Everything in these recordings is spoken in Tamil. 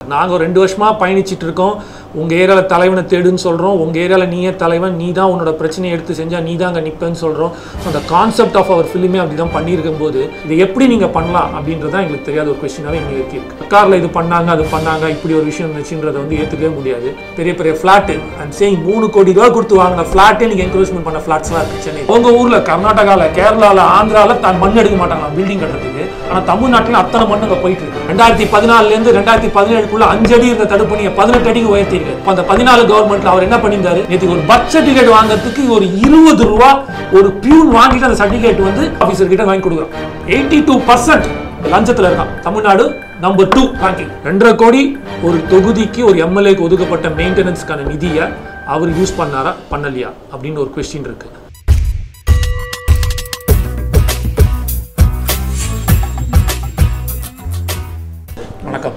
நாங்கள் ரெண்டு வருஷமாக பயணிச்சிட்டு இருக்கோம் உங்கள் ஏரியாவில் தலைவனை தேடுன்னு சொல்கிறோம் உங்கள் ஏரியாவில் நீயே தலைவன் நீ தான் உன்னோட பிரச்சனையை எடுத்து செஞ்சால் நீ தான் அங்கே நிற்பேன்னு சொல்கிறோம் ஸோ அந்த கான்செப்ட் ஆஃப் அவர் ஃபிலிமே அப்படி தான் பண்ணியிருக்கும் போது இது எப்படி நீங்கள் பண்ணலாம் அப்படின்றது தான் எங்களுக்கு தெரியாத ஒரு கொஸ்டினாகவே எங்களுக்கு இருக்கு காரில் இது பண்ணாங்க அது பண்ணாங்க இப்படி ஒரு விஷயம் இருந்துச்சுன்றதை வந்து ஏற்றுக்கவே முடியாது பெரிய பெரிய ஃப்ளாட்டு அண்ட் சேம் மூணு கோடி ரூபா கொடுத்து வாங்கின ஃப்ளாட்டே நீங்கள் என்கரேஜ்மெண்ட் பண்ண ஃப்ளாட்ஸ்லாம் இருக்குது சென்னை உங்கள் ஊரில் கர்நாடகாவில் கேரளாவில் ஆந்திராவில் தான் மண் எடுக்க மாட்டாங்க பில்டிங் கட்டுறதுக்கு ஆனால் தமிழ்நாட்டில் அத்தனை மண் அங்கே போயிட்டு இருக்கு ரெண்டாயிரத்தி பதினாலுலேருந்து ரெண்டாயிரத்தி பதினேழுக்குள்ள அஞ்சு அடி இருந்த தடுப்பணியை பதினெட்டு அடிக்கு உயர்த்திருக்கு இப்போ அந்த பதினாலு கவர்மெண்ட்ல அவர் என்ன பண்ணியிருந்தாரு நேற்று ஒரு பர்த் சர்டிஃபிகேட் வாங்குறதுக்கு ஒரு இருபது ரூபா ஒரு பியூன் வாங்கிட்டு அந்த சர்டிஃபிகேட் வந்து ஆஃபீஸர் கிட்ட வாங்கி கொடுக்குறோம் எயிட்டி டூ பர்சன்ட் லஞ்சத்தில் இருக்கான் தமிழ்நாடு நம்பர் டூ ரேங்கிங் ரெண்டரை கோடி ஒரு தொகுதிக்கு ஒரு எம்எல்ஏக்கு ஒதுக்கப்பட்ட மெயின்டெனன்ஸ்க்கான நிதியை அவர் யூஸ் பண்ணாரா பண்ணலையா அப்படின்னு ஒரு கொஸ்டின் இருக்கு வணக்கம்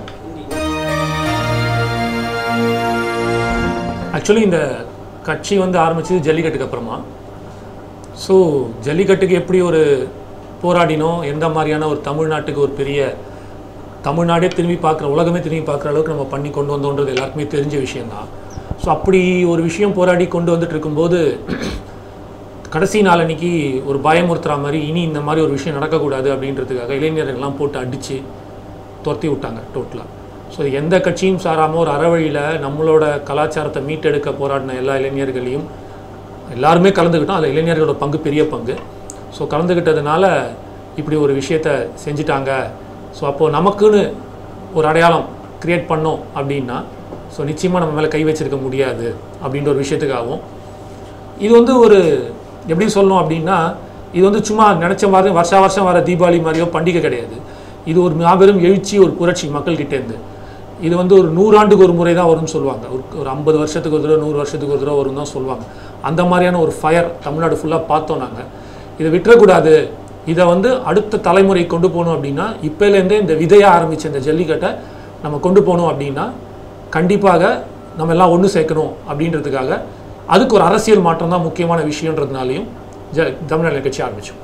ஆக்சுவலி இந்த கட்சி வந்து ஆரம்பிச்சது ஜல்லிக்கட்டுக்கு அப்புறமா ஸோ ஜல்லிக்கட்டுக்கு எப்படி ஒரு போராடினோம் எந்த மாதிரியான ஒரு தமிழ்நாட்டுக்கு ஒரு பெரிய தமிழ்நாடே திரும்பி பார்க்குற உலகமே திரும்பி பார்க்குற அளவுக்கு நம்ம பண்ணி கொண்டு வந்தோன்றது எல்லாருக்குமே தெரிஞ்ச விஷயம்தான் ஸோ அப்படி ஒரு விஷயம் போராடி கொண்டு வந்துட்டு இருக்கும்போது கடைசி நாள் அன்னைக்கு ஒரு பயமுறுத்துற மாதிரி இனி இந்த மாதிரி ஒரு விஷயம் நடக்கக்கூடாது அப்படின்றதுக்காக இளைஞர்கள்லாம் போட்டு அடித்து துரத்தி விட்டாங்க டோட்டலாக ஸோ எந்த கட்சியும் சாராமல் ஒரு அறவழியில் நம்மளோட கலாச்சாரத்தை மீட்டெடுக்க போராடின எல்லா இளைஞர்களையும் எல்லாருமே கலந்துக்கிட்டோம் அதில் இளைஞர்களோட பங்கு பெரிய பங்கு ஸோ கலந்துக்கிட்டதுனால இப்படி ஒரு விஷயத்த செஞ்சிட்டாங்க ஸோ அப்போது நமக்குன்னு ஒரு அடையாளம் க்ரியேட் பண்ணோம் அப்படின்னா ஸோ நிச்சயமாக நம்ம மேலே கை வச்சிருக்க முடியாது அப்படின்ற ஒரு விஷயத்துக்காகவும் இது வந்து ஒரு எப்படி சொல்லணும் அப்படின்னா இது வந்து சும்மா நினச்ச மாதிரி வருஷா வருஷம் வர தீபாவளி மாதிரியோ பண்டிகை கிடையாது இது ஒரு மாபெரும் எழுச்சி ஒரு புரட்சி மக்கள்கிட்டேருந்து இது வந்து ஒரு நூறாண்டுக்கு ஒரு முறை தான் வரும்னு சொல்லுவாங்க ஒரு ஒரு ஐம்பது வருஷத்துக்கு ஒரு தடவை நூறு வருஷத்துக்கு ஒரு தடவை வரும் தான் சொல்லுவாங்க அந்த மாதிரியான ஒரு ஃபயர் தமிழ்நாடு ஃபுல்லாக பார்த்தோம் நாங்கள் இதை விட்டுறக்கூடாது இதை வந்து அடுத்த தலைமுறை கொண்டு போகணும் அப்படின்னா இப்போலேருந்தே இந்த விதைய ஆரம்பித்த இந்த ஜல்லிக்கட்டை நம்ம கொண்டு போகணும் அப்படின்னா கண்டிப்பாக நம்ம எல்லாம் ஒன்று சேர்க்கணும் அப்படின்றதுக்காக அதுக்கு ஒரு அரசியல் மாற்றம் தான் முக்கியமான விஷயன்றதுனாலையும் ஜ தமிழ்நாடு கட்சி ஆரம்பித்தோம்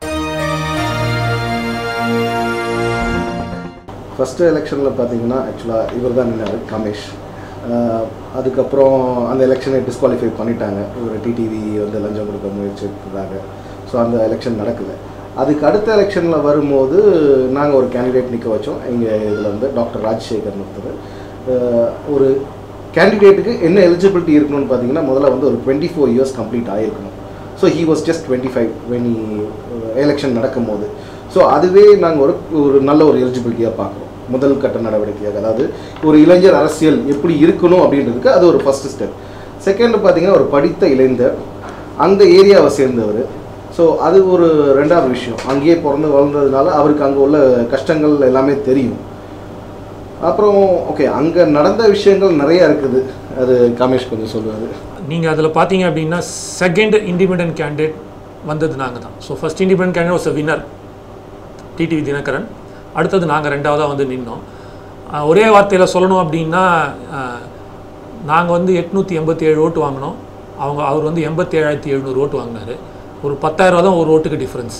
ஃபஸ்ட்டு எலெக்ஷனில் பார்த்தீங்கன்னா ஆக்சுவலாக இவர் தான் நின்னார் கமேஷ் ஆஹ் அதுக்கப்புறம் அந்த எலெக்ஷனை டிஸ்குவாலிஃபை பண்ணிட்டாங்க இவர் டிடிவி வந்து லஞ்சம் கொடுக்க முயற்சி எடுத்ததாக ஸோ அந்த எலெக்ஷன் நடக்கலை அதுக்கு அடுத்த எலெக்ஷனில் வரும்போது நாங்கள் ஒரு கேண்டிடேட் நிற்க வச்சோம் எங்கள் இதில் வந்து டாக்டர் ராஜசேகர் ஒருத்தர் ஆஹ் ஒரு கேண்டிடேட்டுக்கு என்ன எலிஜிபிலிட்டி இருக்கணும்னு பார்த்தீங்கன்னா முதல்ல வந்து ஒரு டுவெண்ட்டி ஃபோர் இயர்ஸ் கம்ப்ளீட் ஆகிருக்கணும் so he was just twenty five when election நடக்கும்போது ஸோ அதுவே நாங்கள் ஒரு ஒரு நல்ல ஒரு எலிஜிபிலிட்டியாக பார்க்குறோம் முதல் கட்ட நடவடிக்கையாக அதாவது ஒரு இளைஞர் அரசியல் எப்படி இருக்கணும் அப்படின்றதுக்கு அது ஒரு ஃபஸ்ட்டு ஸ்டெப் செகண்ட் பார்த்தீங்கன்னா ஒரு படித்த இளைஞர் அந்த ஏரியாவை சேர்ந்தவர் ஸோ அது ஒரு ரெண்டாவது விஷயம் அங்கேயே பிறந்து வளர்ந்ததுனால அவருக்கு அங்கே உள்ள கஷ்டங்கள் எல்லாமே தெரியும் அப்புறம் ஓகே அங்கே நடந்த விஷயங்கள் நிறைய இருக்குது அது கமேஷ் கொஞ்சம் சொல்லுவார் நீங்கள் அதில் பார்த்தீங்க அப்படின்னா செகண்ட் இண்டிபெண்டன்ட் கேண்டிடேட் வந்தது நாங்கள் தான் so first independent candidate was a winner TTV Dhinakaran அடுத்தது நாங்கள் ரெண்டாவதாக வந்து நின்னோம் ஆஹ் ஒரே வார்த்தையில் சொல்லணும் அப்படின்னா நாங்கள் வந்து எட்நூற்றி எண்பத்தி ஏழு ஓட்டு வாங்கினோம் அவங்க அவர் வந்து எண்பத்தி ஏழாயிரத்தி எழுநூறு ஓட்டு வாங்கினார் ஒரு பத்தாயிரம் ரூபா தான் ஒரு ஓட்டுக்கு டிஃப்ரென்ஸ்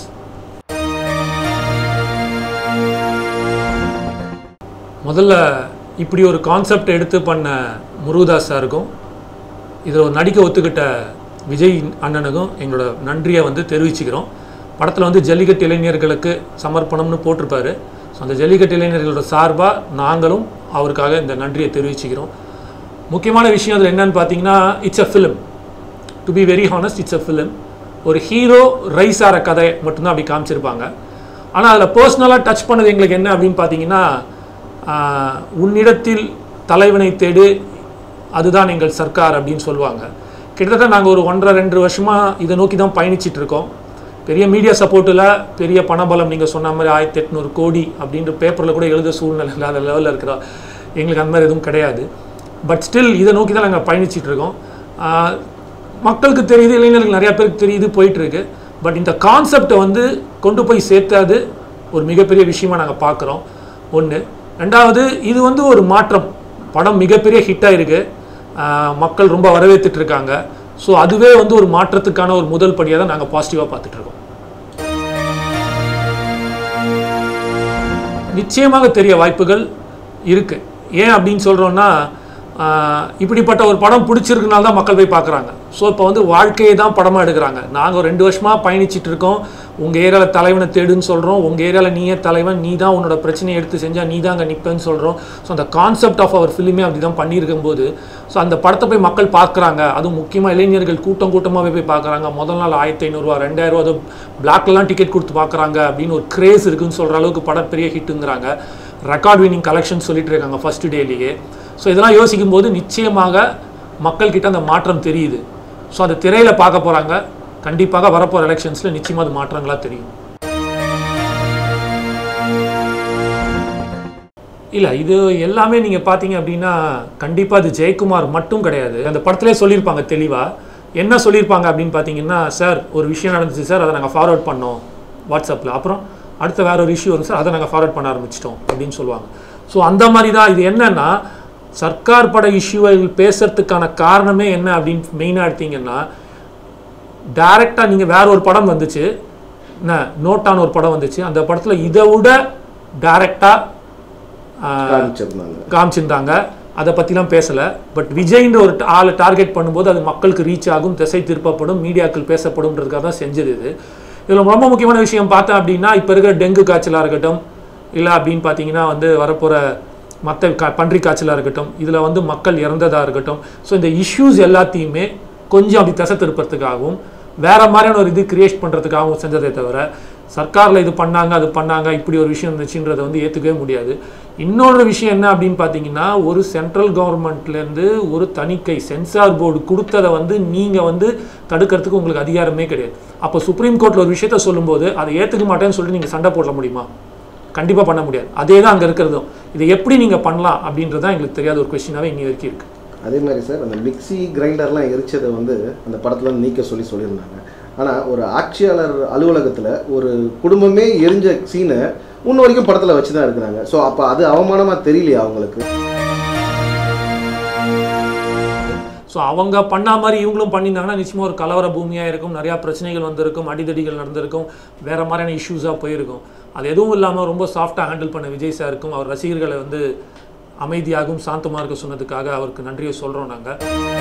முதல்ல இப்படி ஒரு கான்செப்ட் எடுத்து பண்ண முருகதாஸ் சாருக்கும் இதில் ஒரு நடிக்க ஒத்துக்கிட்ட விஜய் அண்ணனுக்கும் எங்களோட நன்றியை வந்து தெரிவிச்சுக்கிறோம் படத்தில் வந்து ஜல்லிக்கட்டு இளைஞர்களுக்கு சமர்ப்பணம்னு போட்டிருப்பாரு ஸோ அந்த ஜல்லிக்கட்டு இளைஞர்களோட சார்பாக நாங்களும் அவருக்காக இந்த நன்றியை தெரிவிச்சுக்கிறோம் முக்கியமான விஷயம் அதில் என்னன்னு பார்த்தீங்கன்னா it's a film to be very honest it's a film ஒரு ஹீரோ ரைஸ் ஆகிற கதை மட்டும்தான் அப்படி காமிச்சிருப்பாங்க ஆனால் அதில் பர்சனலாக டச் பண்ணது எங்களுக்கு என்ன அப்படின்னு பார்த்தீங்கன்னா ஆஹ், உன்னிடத்தில் தலைவனை தேடு அதுதான் எங்கள் சர்க்கார் அப்படின்னு சொல்லுவாங்க கிட்டத்தட்ட நாங்கள் ஒரு ஒன்றரை ரெண்டு வருஷமாக இதை நோக்கி தான் பயணிச்சிட்டு இருக்கோம் பெரிய மீடியா சப்போர்ட்டில் பெரிய பணபலம் நீங்கள் சொன்ன மாதிரி ஆயிரத்தி எட்நூறு கோடி அப்படின்ற பேப்பரில் கூட எழுத சூழ்நிலை இல்லாத லெவலில் இருக்கிற எங்களுக்கு அந்த மாதிரி எதுவும் கிடையாது பட் ஸ்டில் இதை நோக்கி தான் நாங்கள் பயணிச்சிட்டு இருக்கோம் ஆஹ், மக்களுக்கு தெரியுது இளைஞர்களுக்கு நிறையா பேருக்கு தெரியுது போயிட்டுருக்கு பட் இந்த கான்செப்டை வந்து கொண்டு போய் சேர்த்தாது ஒரு மிகப்பெரிய விஷயமா நாங்கள் பார்க்குறோம் ஒன்று ரெண்டாவது இது வந்து ஒரு மாற்றம் படம் மிகப்பெரிய ஹிட் ஆயிருக்கு ஆஹ் மக்கள் ரொம்ப வரவேற்றுட்டு இருக்காங்க ஸோ அதுவே வந்து ஒரு மாற்றத்துக்கான ஒரு முதல் படியாக தான் நாங்கள் பாசிட்டிவாக பார்த்துட்டு இருக்கோம் நிச்சயமாக தெரிய வாய்ப்புகள் இருக்கு ஏன் அப்படின்னு சொல்கிறோன்னா இப்படிப்பட்ட ஒரு படம் பிடிச்சிருக்கனால தான் மக்கள் போய் பார்க்குறாங்க ஸோ இப்போ வந்து வாழ்க்கையை தான் படமாக எடுக்கிறாங்க நாங்கள் ஒரு ரெண்டு வருஷமாக பயணிச்சிட்டு இருக்கோம் உங்கள் ஏரியாவில் தலைவனை தேடுன்னு சொல்கிறோம் உங்கள் ஏரியாவில் நீயே தலைவன் நீ தான் உன்னோட பிரச்சனையை எடுத்து செஞ்சால் நீ தான் அங்கே நிற்பேன்னு சொல்கிறோம் ஸோ அந்த கான்செப்ட் ஆஃப் அவர் ஃபிலிமே அப்படி தான் பண்ணியிருக்கும் போது ஸோ அந்த படத்தை போய் மக்கள் பார்க்குறாங்க அதுவும் முக்கியமாக இளைஞர்கள் கூட்டம் கூட்டமாகவே போய் பார்க்குறாங்க முதல் நாள் ஆயிரத்தி ஐநூறுரூவா ரெண்டாயிரூவா அது பிளாக்லாம் டிக்கெட் கொடுத்து பார்க்குறாங்க அப்படின்னு ஒரு கிரேஸ் இருக்குன்னு சொல்கிற அளவுக்கு படம் பெரிய ஹிட்டுங்கிறாங்க ரெக்கார்ட் வினிங் கலெக்ஷன் சொல்லிட்டு இருக்காங்க ஃபர்ஸ்ட் டேலேயே ஸோ இதெல்லாம் யோசிக்கும் போது நிச்சயமாக மக்கள்கிட்ட அந்த மாற்றம் தெரியுது ஸோ அந்த திரையில் பார்க்க போகிறாங்க கண்டிப்பாக வரப்போகிற எலெக்ஷன்ஸில் நிச்சயமாக அது மாற்றங்களாக தெரியும் இல்லை இது எல்லாமே நீங்கள் பார்த்தீங்க அப்படின்னா கண்டிப்பாக அது ஜெயக்குமார் மட்டும் கிடையாது அந்த படத்திலே சொல்லியிருப்பாங்க தெளிவாக என்ன சொல்லியிருப்பாங்க அப்படின்னு பார்த்தீங்கன்னா சார் ஒரு விஷயம் நடந்துச்சு சார் அதை நாங்கள் ஃபார்வர்ட் பண்ணோம் வாட்ஸ்அப்பில் அப்புறம் அடுத்த வேற ஒரு இஷ்யூ வரும் சார் அதை நாங்கள் ஃபார்வர்ட் பண்ண ஆரம்பிச்சிட்டோம் அப்படின்னு சொல்லுவாங்க ஸோ அந்த மாதிரி தான் இது என்னன்னா சர்க்கார் பட இஷ்யூவை பேசுறதுக்கான காரணமே என்ன அப்படின்னு மெயினாக எடுத்தீங்கன்னா டைரெக்டாக நீங்கள் வேற ஒரு படம் வந்துச்சு என்ன நோட்டான ஒரு படம் வந்துச்சு அந்த படத்தில் இதை விட டைரெக்டாக காமிச்சிருந்தாங்க காமிச்சிருந்தாங்க அதை பற்றிலாம் பேசலை பட் விஜய்ன்ற ஒரு ஆளை டார்கெட் பண்ணும்போது அது மக்களுக்கு ரீச் ஆகும் திசை திருப்பப்படும் மீடியாக்கள் பேசப்படும்ன்றதுக்காக தான் செஞ்சது இது இதில் ரொம்ப முக்கியமான விஷயம் பார்த்தேன் அப்படின்னா இப்போ இருக்கிற டெங்கு காய்ச்சலாக இருக்கட்டும் இல்லை அப்படின்னு பார்த்தீங்கன்னா வந்து வரப்போகிற மற்ற கா பன்றி காய்ச்சலாக இருக்கட்டும் இதில் வந்து மக்கள் இறந்ததாக இருக்கட்டும் ஸோ இந்த இஷ்யூஸ் எல்லாத்தையுமே கொஞ்சம் அப்படி திசை திருப்பறதுக்காகவும் வேற மாதிரியான ஒரு இது கிரியேட் பண்ணுறதுக்காகவும் செஞ்சதே தவிர சர்க்காரில் இது பண்ணாங்க அது பண்ணாங்க இப்படி ஒரு விஷயம் இருந்துச்சுன்றதை வந்து ஏற்றுக்கவே முடியாது இன்னொரு விஷயம் என்ன அப்படின்னு பார்த்தீங்கன்னா ஒரு சென்ட்ரல் கவர்மெண்ட்லேருந்து ஒரு தணிக்கை சென்சார் போர்டு கொடுத்ததை வந்து நீங்கள் வந்து தடுக்கிறதுக்கு உங்களுக்கு அதிகாரமே கிடையாது அப்போ சுப்ரீம் கோர்ட்டில் ஒரு விஷயத்த சொல்லும்போது அதை ஏற்றுக்க மாட்டேன்னு சொல்லிட்டு நீங்கள் சண்டை போட முடியுமா கண்டிப்பாக பண்ண முடியாது அதே தான் அங்கே இருக்கிறதும் இதை எப்படி நீங்கள் பண்ணலாம் அப்படின்றது தான் எங்களுக்கு தெரியாத ஒரு கொஸ்டினாகவே இன்னி வரைக்கும் இருக்குது அதே மாதிரி சார் அந்த மிக்ஸி கிரைண்டர்லாம் எரிச்சதை வந்து அந்த படத்தில் நீக்க சொல்லி சொல்லியிருந்தாங்க ஆனால் ஒரு ஆட்சியாளர் அலுவலகத்தில் ஒரு குடும்பமே எரிஞ்ச சீனை இன்ன வரைக்கும் படத்தில் வச்சு தான் இருக்கிறாங்க ஸோ அப்போ அது அவமானமாக தெரியலையா அவங்களுக்கு ஸோ அவங்க பண்ண மாதிரி இவங்களும் பண்ணியிருந்தாங்கன்னா நிச்சயமாக ஒரு கலவர பூமியாக இருக்கும் நிறையா பிரச்சனைகள் வந்திருக்கும் அடிதடிகள் நடந்திருக்கும் வேறு மாதிரியான இஷ்யூஸாக போயிருக்கும் அது எதுவும் இல்லாமல் ரொம்ப சாஃப்டாக ஹேண்டில் பண்ண விஜய் சாருக்கும் அவர் ரசிகர்களை வந்து அமைதியாகவும் சாந்தமாக இருக்க சொன்னதுக்காக அவருக்கு நன்றியை சொல்கிறோம் நாங்கள்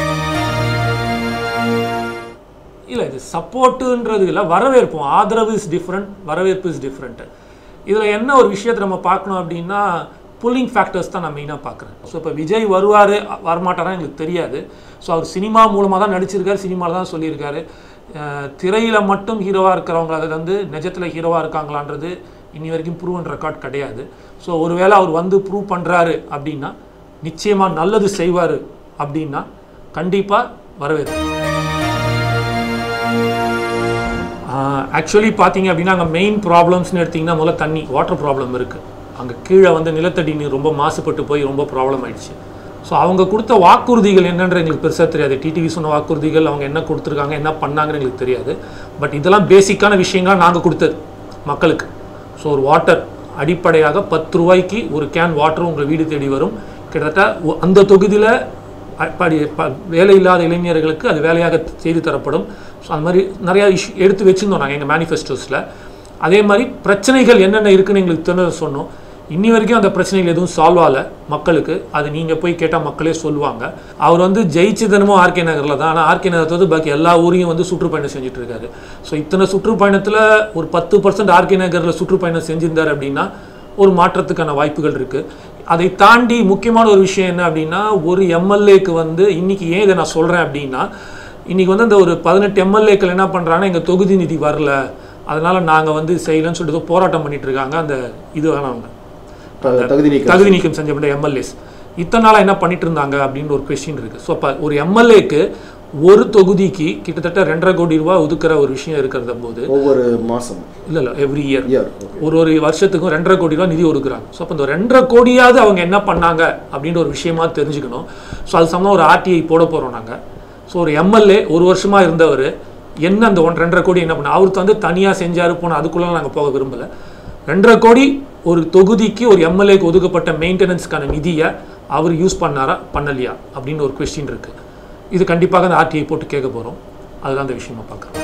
இல்லை இது சப்போர்ட்டுன்றது இல்லை வரவேற்போம் ஆதரவு இஸ் டிஃப்ரெண்ட் வரவேற்பு இஸ் டிஃப்ரெண்ட்டு இதில் என்ன ஒரு விஷயத்தை நம்ம பார்க்கணும் அப்படின்னா புல்லிங் ஃபேக்டர்ஸ் தான் நான் மெயினாக பார்க்குறேன் ஸோ இப்போ விஜய் வருவார் வரமாட்டாரா எங்களுக்கு தெரியாது ஸோ அவர் சினிமா மூலமாக தான் நடிச்சிருக்காரு சினிமாவில் தான் சொல்லியிருக்காரு திரையில் மட்டும் ஹீரோவாக இருக்கிறவங்க அது வந்து நிஜத்தில் ஹீரோவாக இருக்காங்களான்றது இனி வரைக்கும் ப்ரூவன் ரெக்கார்ட் கிடையாது ஸோ ஒருவேளை அவர் வந்து ப்ரூவ் பண்ணுறாரு அப்படின்னா நிச்சயமாக நல்லது செய்வார் அப்படின்னா கண்டிப்பாக வரவேற்பு ஆக்சுவலி பார்த்தீங்க அப்படின்னா அங்கே மெயின் ப்ராப்ளம்ஸ்னு எடுத்திங்கன்னா முதல்ல தண்ணி வாட்டர் ப்ராப்ளம் இருக்குது அங்கே கீழே வந்து நிலத்தடி நீர் ரொம்ப மாசுபட்டு போய் ரொம்ப ப்ராப்ளம் ஆயிடுச்சு ஸோ அவங்க கொடுத்த வாக்குறுதிகள் என்னன்ற எங்களுக்கு பெருசாக தெரியாது டிடிவி சொன்ன வாக்குறுதிகள் அவங்க என்ன கொடுத்துருக்காங்க என்ன பண்ணாங்கன்னு எங்களுக்கு தெரியாது பட் இதெல்லாம் பேசிக்கான விஷயங்களாக நாங்கள் கொடுத்தது மக்களுக்கு ஸோ ஒரு வாட்டர் அடிப்படையாக பத்து ரூபாய்க்கு ஒரு கேன் வாட்டர் உங்கள் வீடு தேடி வரும் கிட்டத்தட்ட ஒ- அந்த தொகுதியில் படி ப வேலை இல்லாத இளைஞர்களுக்கு அது வேலையாக செய்து தரப்படும் ஸோ அந்த மாதிரி நிறையா இஷ்யூ எடுத்து வச்சுருந்தோம் நாங்கள் எங்கள் மேனிஃபெஸ்டோஸில் அதே மாதிரி பிரச்சனைகள் என்னென்ன இருக்குன்னு எங்களுக்கு தெரிஞ்சதை சொன்னோம் இன்னி வரைக்கும் அந்த பிரச்சனைகள் எதுவும் சால்வ் ஆகல மக்களுக்கு அது நீங்கள் போய் கேட்டால் மக்களே சொல்லுவாங்க அவர் வந்து ஜெயிச்சதனமும் ஆர்கே நகரில் தான் ஆனால் ஆர்கே நகர் தவிர்த்து பாக்கி எல்லா ஊரையும் வந்து சுற்றுப்பயணம் செஞ்சுட்டு இருக்காரு ஸோ இத்தனை சுற்றுப்பயணத்தில் ஒரு பத்து பர்சன்ட் ஆர்கே நகரில் சுற்றுப்பயணம் செஞ்சிருந்தார் அப்படின்னா ஒரு மாற்றத்துக்கான வாய்ப்புகள் இருக்குது அதை தாண்டி முக்கியமான ஒரு விஷயம் என்ன அப்படின்னா ஒரு எம்எல்ஏக்கு வந்து இன்னைக்கு ஏன் இதை நான் சொல்கிறேன் அப்படின்னா இன்னைக்கு வந்து அந்த ஒரு பதினெட்டு எம்எல்ஏக்கள் என்ன பண்ணுறாங்கன்னா எங்கள் தொகுதி நிதி வரல அதனால நாங்கள் வந்து செய்யலன்னு சொல்லிட்டு ஏதோ போராட்டம் பண்ணிட்டு இருக்காங்க அந்த இது வேணாங்க த- தகுதி நீக்கம் தகுதி நீக்கம் செஞ்சப்பட்ட எம்எல்ஏஸ் இத்தனை நாளாக என்ன பண்ணிட்டு இருந்தாங்க அப்படின்னு ஒரு கொஸ்டின் இருக்கு ஸோ அப்போ ஒரு எம்எல்ஏக்கு ஒரு தொகுதிக்கு கிட்டத்தட்ட ரெண்டரை கோடி ரூபாய் ஒதுக்குற ஒரு விஷயம் இருக்கிறத போது ஒவ்வொரு மாதம் இல்லை இல்லை எவ்ரி இயர் இயர் ஒரு ஒரு வருஷத்துக்கும் ரெண்டரை கோடி ரூபா நிதி ஒதுக்குறாங்க ஸோ அப்போ இந்த ரெண்டரை கோடியாவது அவங்க என்ன பண்ணாங்க அப்படின்ற ஒரு விஷயமா தெரிஞ்சுக்கணும் ஸோ அது சம்மந்தம் ஒரு ஆர்டிஐ போட போகிறோம் நாங்கள் ஸோ ஒரு எம்எல்ஏ ஒரு வருஷமா இருந்தவர் என்ன அந்த ஒன் ரெண்டரை கோடி என்ன பண்ண அவருக்கு வந்து தனியாக செஞ்சாரு போன அதுக்குள்ளே நாங்கள் போக விரும்பலை ரெண்டரை கோடி ஒரு தொகுதிக்கு ஒரு எம்எல்ஏக்கு ஒதுக்கப்பட்ட மெயின்டெனன்ஸ்க்கான நிதியை அவர் யூஸ் பண்ணாரா பண்ணலையா அப்படின்னு ஒரு கொஸ்டின் இருக்குது இது கண்டிப்பாக அந்த ஆர்டிஐ போட்டு கேட்க போகிறோம் அதுதான் அந்த விஷயமா பார்க்குறோம்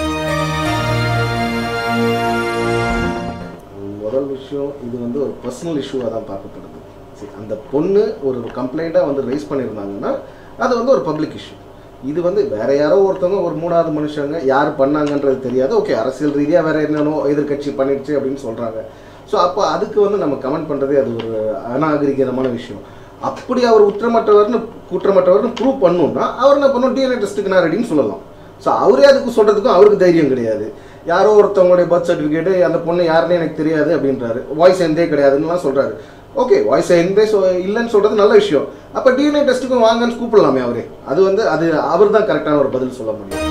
முதல் விஷயம் இது வந்து ஒரு பர்சனல் இஷ்யூவாக தான் பார்க்கப்படுது சரி, அந்த பொண்ணு ஒரு கம்ப்ளைண்ட்டாக வந்து ரைஸ் பண்ணியிருந்தாங்கன்னா அது வந்து ஒரு பப்ளிக் இஷ்யூ இது வந்து வேற யாரோ ஒருத்தவங்க ஒரு மூணாவது மனுஷங்க யார் பண்ணாங்கன்றது தெரியாது ஓகே அரசியல் ரீதியாக வேற என்னென்னோ எதிர்க்கட்சி பண்ணிடுச்சு அப்படின்னு சொல்கிறாங்க ஸோ அப்போ அதுக்கு வந்து நம்ம கமெண்ட் பண்ணுறதே அது ஒரு அநாகரிகமான விஷயம் அப்படி அவர் குற்றமற்றவர்னு குற்றமற்றவர்னு ப்ரூவ் பண்ணணும்னா அவர் என்ன பண்ணும் டிஎன்ஏ டெஸ்ட்டுக்கு நான் ரெடின்னு சொல்லலாம் ஸோ அவரே அதுக்கு சொல்கிறதுக்கும் அவருக்கு தைரியம் கிடையாது யாரோ ஒருத்தவங்களுடைய பர்த் சர்டிஃபிகேட்டு அந்த பொண்ணு யாருன்னு எனக்கு தெரியாது அப்படின்றாரு வாய்ஸ் எந்தே கிடையாதுன்னுலாம் சொல்கிறாரு ஓகே வாய்ஸ் எந்தே சொ இல்லைன்னு சொல்கிறது நல்ல விஷயம் அப்போ டிஎன்ஏ டெஸ்ட்டுக்கும் வாங்கன்னு கூப்பிடலாமே அவரே அது வந்து அது அவர் தான் கரெக்டான ஒரு பதில் சொல்ல முடியும்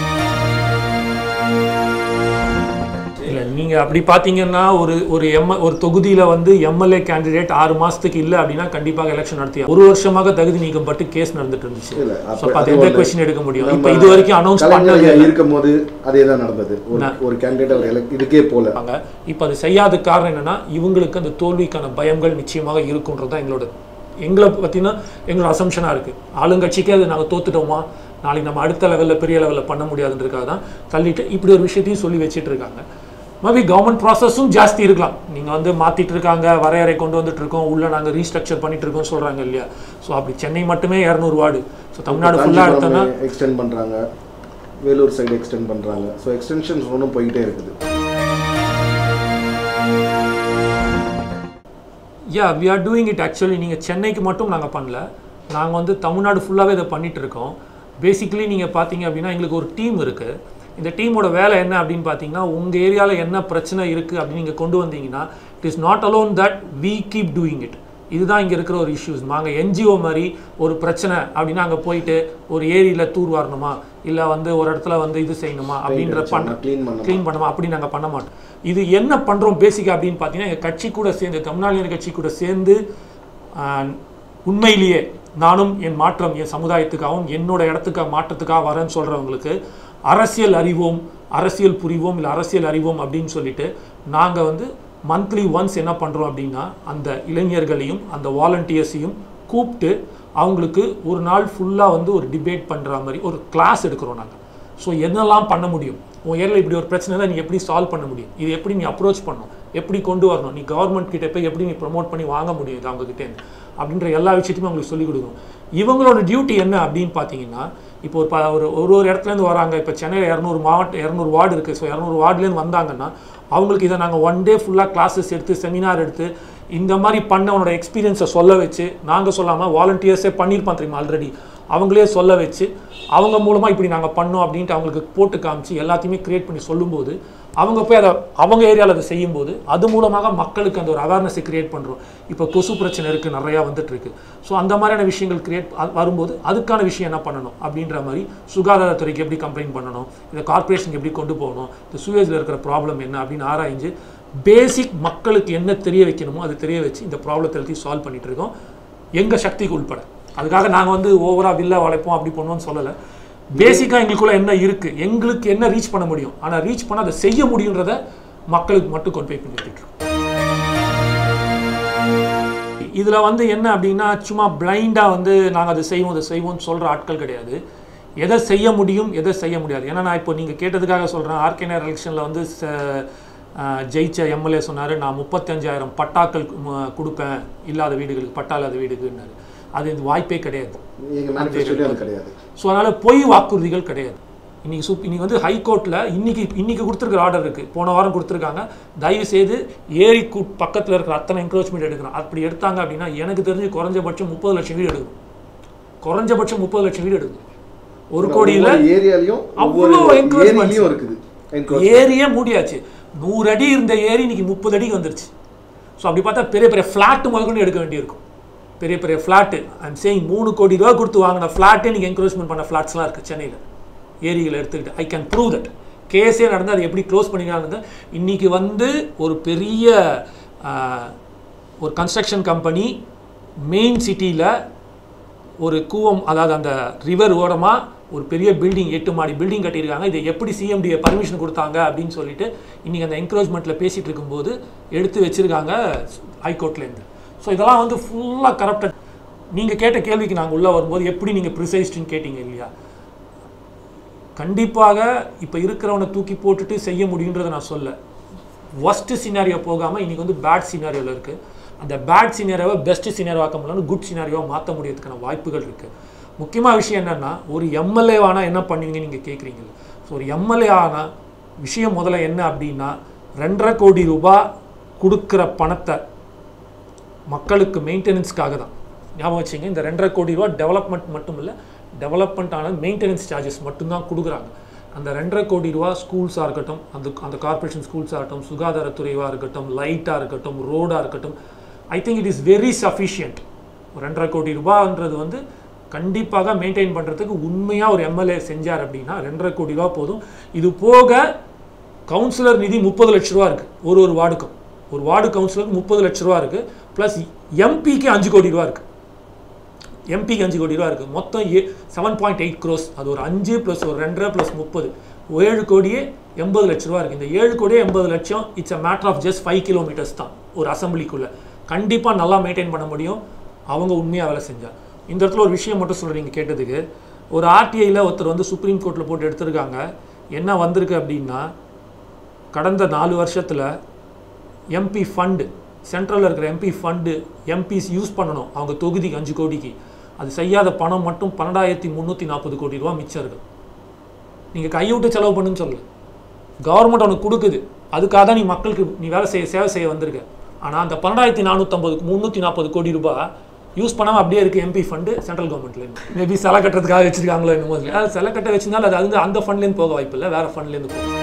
இல்லை நீங்கள் அப்படி பார்த்தீங்கன்னா ஒரு ஒரு எம் ஒரு தொகுதியில் வந்து எம்எல்ஏ கேண்டிடேட் ஆறு மாதத்துக்கு இல்லை அப்படின்னா கண்டிப்பாக எலெக்ஷன் நடத்தி ஒரு வருஷமாக தகுதி நீக்கம் பட்டு கேஸ் நடந்துட்டு இருந்துச்சு இல்ல, ஸோ அப்ப- அப்போ அது அது எந்த ஒண்ணு. கொஸ்டின் எடுக்க முடியும் நம்ம இப்போ இது வரைக்கும் அனௌன்ஸ் கலைஞர் பண்ணவே ஐயா இல்லை இருக்கும் போது அதே தான் நடந்தது ஒரு ஒரு கேண்டிடேட் அவர் elect- இதுக்கே போல இருப்பாங்க இப்போ அது செய்யாத காரணம் என்னன்னா இவங்களுக்கு அந்த தோல்விக்கான பயங்கள் நிச்சயமாக இருக்குன்றது தான் எங்களோட எங்களை பற்றினா எங்களோட அசம்ஷனாக இருக்குது ஆளுங்கட்சிக்கே அது நாங்கள் தோத்துட்டோமா நாளைக்கு நம்ம அடுத்த லெவலில் பெரிய லெவலில் பண்ண முடியாதுன்றதுக்காக தான் தள்ளிட்டு இப்படி ஒரு விஷயத்தையும் சொல்லி வச்சுட்டு இருக்காங்க மேபி கவர்மெண்ட் ப்ராசஸும் ஜாஸ்தி இருக்கலாம் நீங்கள் வந்து மாற்றிட்டு இருக்காங்க வரையறை கொண்டு வந்துட்டு இருக்கோம் உள்ள நாங்கள் ரீஸ்ட்ரக்சர் பண்ணிட்டு இருக்கோம் சொல்கிறாங்க இல்லையா ஸோ அப்படி சென்னை மட்டுமே இரநூறு வார்டு ஸோ தமிழ்நாடு ஃபுல்லாக எடுத்தோன்னா எக்ஸ்டெண்ட் பண்றாங்க வேலூர் சைடு எக்ஸ்டெண்ட் பண்றாங்க ஸோ எக்ஸ்டென்ஷன்ஸ் ஒன்றும் போயிட்டே இருக்குது yeah we are doing it actually நீங்கள் சென்னைக்கு மட்டும் நாங்கள் பண்ணல நாங்கள் வந்து தமிழ்நாடு ஃபுல்லாகவே இதை பண்ணிட்டு இருக்கோம் பேசிக்கலி நீங்கள் பார்த்தீங்க அப்படின்னா எங்களுக்கு ஒரு டீம் இருக்குது இந்த டீமோட வேலை என்ன அப்படின்னு பார்த்தீங்கன்னா உங்கள் ஏரியாவில் என்ன பிரச்சனை இருக்குது அப்படின்னு நீங்கள் கொண்டு வந்தீங்கன்னா it is not alone that we keep doing it இதுதான் இங்கே இருக்கிற ஒரு இஷ்யூஸ் நாங்கள் என்ஜிஓ மாதிரி ஒரு பிரச்சனை அப்படின்னா அங்கே போயிட்டு ஒரு ஏரியில் தூர் வரணுமா இல்லை வந்து ஒரு இடத்துல வந்து இது செய்யணுமா அப்படின்ற பண்ண க்ளீன் பண்ண க்ளீன் பண்ணமா அப்படி நாங்கள் பண்ண மாட்டோம் இது என்ன பண்ணுறோம் பேசிக்காக அப்படின்னு பார்த்தீங்கன்னா எங்கள் கட்சி கூட சேர்ந்து தமிழ்நாடு கட்சி கூட சேர்ந்து ஆஹ், உண்மையிலேயே நானும் என் மாற்றம் என் சமுதாயத்துக்காகவும் என்னோட இடத்துக்காக மாற்றத்துக்காக வரேன்னு சொல்கிறவங்களுக்கு அரசியல் அறிவோம் அரசியல் புரிவோம் இல்லை அரசியல் அறிவோம் அப்படின்னு சொல்லிட்டு நாங்கள் வந்து மந்த்லி ஒன்ஸ் என்ன பண்ணுறோம் அப்படின்னா அந்த இளைஞர்களையும் அந்த வாலண்டியர்ஸையும் கூப்பிட்டு அவங்களுக்கு ஒரு நாள் ஃபுல்லாக வந்து ஒரு டிபேட் பண்ணுற மாதிரி ஒரு கிளாஸ் எடுக்கிறோம் நாங்கள் ஸோ என்னெல்லாம் பண்ண முடியும் உன் ஏரியாவில் இப்படி ஒரு பிரச்சனை தான் நீ எப்படி சால்வ் பண்ண முடியும் இது எப்படி நீ அப்ரோச் பண்ணணும் எப்படி கொண்டு வரணும் நீ கவர்மெண்ட் கிட்ட போய் எப்படி நீ ப்ரொமோட் பண்ணி வாங்க முடியும் இது அவங்க கிட்டேருந்து அப்படின்ற எல்லா விஷயத்தையுமே அவங்களுக்கு சொல்லிக் கொடுக்கணும் இவங்களோட டியூட்டி என்ன அப்படின்னு பார்த்தீங்கன்னா இப்போ ஒரு ப- ஒரு ஒரு ஒரு இடத்துலேருந்து வராங்க இப்போ சென்னையில் இரநூறு மாவட்டம் இரநூறு வார்டு இருக்குது ஸோ இரநூறு வார்டுலேருந்து வந்தாங்கன்னா அவங்களுக்கு இதை நாங்கள் ஒன் டே ஃபுல்லாக கிளாஸஸ் எடுத்து செமினார் எடுத்து இந்த மாதிரி பண்ணவனோட எக்ஸ்பீரியன்ஸை சொல்ல வச்சு நாங்கள் சொல்லாமல் வாலண்டியர்ஸே பண்ணியிருப்பான் தெரியுமா ஆல்ரெடி அவங்களே சொல்ல வச்சு அவங்க மூலமாக இப்படி நாங்கள் பண்ணோம் அப்படின்ட்டு அவங்களுக்கு போட்டு காமிச்சு எல்லாத்தையுமே கிரியேட் பண்ணி சொல்லும்போது அவங்க போய் அதை அவங்க ஏரியாவில் அதை செய்யும்போது அது மூலமாக மக்களுக்கு அந்த ஒரு அவேர்னஸை கிரியேட் பண்ணுறோம் இப்போ கொசு பிரச்சனை இருக்குது நிறையா வந்துட்டு இருக்கு ஸோ அந்த மாதிரியான விஷயங்கள் கிரியேட் வரும்போது அதுக்கான விஷயம் என்ன பண்ணணும் அப்படின்ற மாதிரி சுகாதாரத்துறைக்கு எப்படி கம்ப்ளைண்ட் பண்ணணும் இந்த கார்ப்பரேஷனுக்கு எப்படி கொண்டு போகணும் இந்த சூயேஜில் இருக்கிற ப்ராப்ளம் என்ன அப்படின்னு ஆராய்ஞ்சு பேசிக் மக்களுக்கு என்ன தெரிய வைக்கணுமோ அது தெரிய வச்சு இந்த ப்ராப்ளத்தை எல்லாத்தையும் சால்வ் பண்ணிட்டு இருக்கோம் எங்கள் சக்திக்கு உட்பட அதுக்காக நாங்கள் வந்து ஓவராக வில்ல வளைப்போம் அப்படி பண்ணுவோம்னு சொல்லலை பேசிக்காக எங்களுக்குள்ள என்ன இருக்குது எங்களுக்கு என்ன ரீச் பண்ண முடியும் ஆனால் ரீச் பண்ண அதை செய்ய முடியுன்றத மக்களுக்கு மட்டும் கொண்டு போய் பண்ணிட்டு இருக்கோம் இதில் வந்து என்ன அப்படின்னா சும்மா பிளைண்டாக வந்து நாங்கள் அதை செய்வோம் அதை செய்வோம்னு சொல்கிற ஆட்கள் கிடையாது எதை செய்ய முடியும் எதை செய்ய முடியாது ஏன்னா நான் இப்போ நீங்கள் கேட்டதுக்காக சொல்கிறேன் ஆர்கே நேர் எலெக்ஷனில் வந்து ச- ஆஹ் ஜெயிச்ச எம்எல்ஏ சொன்னார் நான் முப்பத்தஞ்சாயிரம் பட்டாக்கள் ம- கொடுப்பேன் இல்லாத வீடுகளுக்கு பட்டா இல்லாத வீடுக்குன்னாரு அது இது வாய்ப்பே கிடையாது எங்கள் மேனிஃபெஸ்டோலே அது கிடையாது ஸோ அதனால் பொய் வாக்குறுதிகள் கிடையாது இன்னைக்கு சூப் இன்னைக்கு வந்து ஹைகோர்ட்டில் இன்னைக்கு இன்னைக்கு கொடுத்துருக்குற ஆர்டர் இருக்குது போன வாரம் கொடுத்துருக்காங்க தயவு செய்து ஏரி கூ பக்கத்தில் இருக்கிற அத்தனை என்க்ரோச்மெண்ட் எடுக்கணும் அப்படி எடுத்தாங்க அப்படின்னா எனக்கு தெரிஞ்சு குறைஞ்சபட்சம் முப்பது லட்சம் வீடு எடுக்கணும் குறைஞ்சபட்சம் முப்பது லட்சம் வீடு எடுக்கணும் ஒரு கோடியில் ஒவ்வொரு ஏரியாலையும் ஒவ்வொரு அவ்வளோ encroachments. ஏரியிலையும் இருக்குது encroachment. ஏரியே மூடியாச்சு நூறு அடி இருந்த ஏரி இன்னைக்கு முப்பது அடிக்கு வந்துருச்சு ஸோ அப்படி பார்த்தா பெரிய பெரிய ஃப்ளாட் முதற்கொண்டு எடுக்க வேண்டியிருக்கும் பெரிய பெரிய ஃப்ளாட்டு ஐம் சேயிங் மூணு கோடி ரூபா கொடுத்து வாங்கின ஃப்ளாட்டே நீங்கள் என்க்ரோச்மெண்ட் பண்ண ஃப்ளாட்ஸ்லாம் இருக்குது சென்னையில் ஏரிகளை எடுத்துக்கிட்டு ஐ கேன் ப்ரூவ் தட் கேஸே நடந்து அதை எப்படி க்ளோஸ் பண்ணிக்கிறாங்க இன்னைக்கு வந்து ஒரு பெரிய ஆஹ், ஒரு கன்ஸ்ட்ரக்ஷன் கம்பெனி மெயின் சிட்டியில் ஒரு கூவம் அதாவது அந்த ரிவர் ஓரமாக ஒரு பெரிய பில்டிங் எட்டு மாடி பில்டிங் கட்டியிருக்காங்க இதை எப்படி சிஎம்டிஏ பர்மிஷன் கொடுத்தாங்க அப்படின்னு சொல்லிட்டு இன்றைக்கி அந்த என்க்ரோச்மெண்ட்டில் பேசிகிட்டு இருக்கும்போது எடுத்து வச்சுருக்காங்க ஹைகோர்ட்லேருந்து ஸோ இதெல்லாம் வந்து ஃபுல்லாக கரப்டட் நீங்கள் கேட்ட கேள்விக்கு நாங்கள் உள்ளே வரும்போது எப்படி நீங்கள் ப்ரிசைஸ்டுன்னு கேட்டீங்க இல்லையா கண்டிப்பாக இப்போ இருக்கிறவனை தூக்கி போட்டுட்டு செய்ய முடியுன்றதை நான் சொல்ல ஒஸ்ட் சினாரியோ போகாமல் இன்றைக்கி வந்து பேட் சினாரியோவில் இருக்குது அந்த பேட் சீனியராவை பெஸ்ட் சீனியர் ஆக்க முடியலன்னு குட் சீனியராக மாற்ற முடியறதுக்கான வாய்ப்புகள் இருக்குது முக்கியமாக விஷயம் என்னென்னா ஒரு எம்எல்ஏ ஆனால் என்ன பண்ணுவீங்க நீங்கள் கேட்குறீங்க ஸோ ஒரு எம்எல்ஏ ஆனால் விஷயம் முதல்ல என்ன அப்படின்னா ரெண்டரை கோடி ரூபாய் கொடுக்குற பணத்தை மக்களுக்கு மெயின்டெனன்ஸ்க்காக தான் ஞாபகம் வச்சுங்க இந்த ரெண்டரை கோடி ரூபா டெவலப்மெண்ட் மட்டும் இல்லை டெவலப்மெண்ட் ஆன மெயின்டெனன்ஸ் சார்ஜஸ் மட்டும்தான் கொடுக்குறாங்க அந்த ரெண்டரை கோடி ரூபா ஸ்கூல்ஸாக இருக்கட்டும் அந்த அந்த கார்ப்பரேஷன் ஸ்கூல்ஸாக இருக்கட்டும் சுகாதாரத்துறையாக இருக்கட்டும் லைட்டாக இருக்கட்டும் ரோடாக இருக்கட்டும் I think it is very sufficient ரெண்டரை கோடி ரூபான்றது வந்து கண்டிப்பாக மெயின்டைன் பண்ணுறதுக்கு உண்மையாக ஒரு எம்எல்ஏ செஞ்சார் அப்படின்னா ரெண்டரை கோடி ரூபா போதும் இது போக கவுன்சிலர் நிதி முப்பது லட்ச ரூபா இருக்குது ஒரு ஒரு வார்டுக்கும் ஒரு வார்டு கவுன்சிலருக்கு முப்பது லட்ச ரூபா இருக்குது ப்ளஸ் எம்பிக்கு அஞ்சு கோடி ரூபா இருக்குது எம்பிக்கு அஞ்சு கோடி ரூபா இருக்குது மொத்தம் a seven point eight crores அது ஒரு அஞ்சு ப்ளஸ் ஒரு ரெண்டரை ப்ளஸ் முப்பது ஏழு கோடியே எண்பது லட்ச ரூபா இருக்குது இந்த ஏழு கோடியே எண்பது லட்சம் it's a matter of just five kilometres தான் ஒரு அசம்பிளிக்குள்ளே கண்டிப்பாக நல்லா மெயின்டைன் பண்ண முடியும் அவங்க உண்மையாக வேலை செஞ்சா இந்த இடத்துல ஒரு விஷயம் மட்டும் சொல்கிறீங்க கேட்டதுக்கு ஒரு ஆர்டிஐயில் ஒருத்தர் வந்து சுப்ரீம் கோர்ட்டில் போட்டு எடுத்திருக்காங்க என்ன வந்திருக்கு அப்படின்னா கடந்த நாலு வருஷத்தில் எம்பி ஃபண்டு சென்ட்ரலில் இருக்கிற எம்பி ஃபண்டு எம்பிஸ் யூஸ் பண்ணணும் அவங்க தொகுதிக்கு அஞ்சு கோடிக்கு அது செய்யாத பணம் மட்டும் பன்னெண்டாயிரத்தி முந்நூற்றி நாற்பது கோடி ரூபா மிச்சம் இருக்கு நீங்கள் கைவிட்டு செலவு பண்ணுன்னு சொல்லு கவர்மெண்ட் உனக்கு கொடுக்குது அதுக்காக தான் நீ மக்களுக்கு நீ வேலை செய்ய சேவை செய்ய வந்திருக்க ஆனால் அந்த பன்னெண்டாயிரத்தி நானூற்றம்பது முந்நூற்றி நாற்பது கோடி ரூபாய் யூஸ் பண்ணாமல் அப்படியே இருக்குது எம்பி ஃபண்டு சென்ட்ரல் கவர்மெண்ட்லேருந்து மேபி சிலை கட்டுறதுக்காக வச்சிருக்காங்களோ என்னமோ தெரியல. அது சிலை கட்ட வச்சிருந்தாலும் அது வந்து அந்த ஃபண்ட்லேருந்து போக வாய்ப்பு இல்லை வேறு ஃபண்ட்லேருந்து போகும்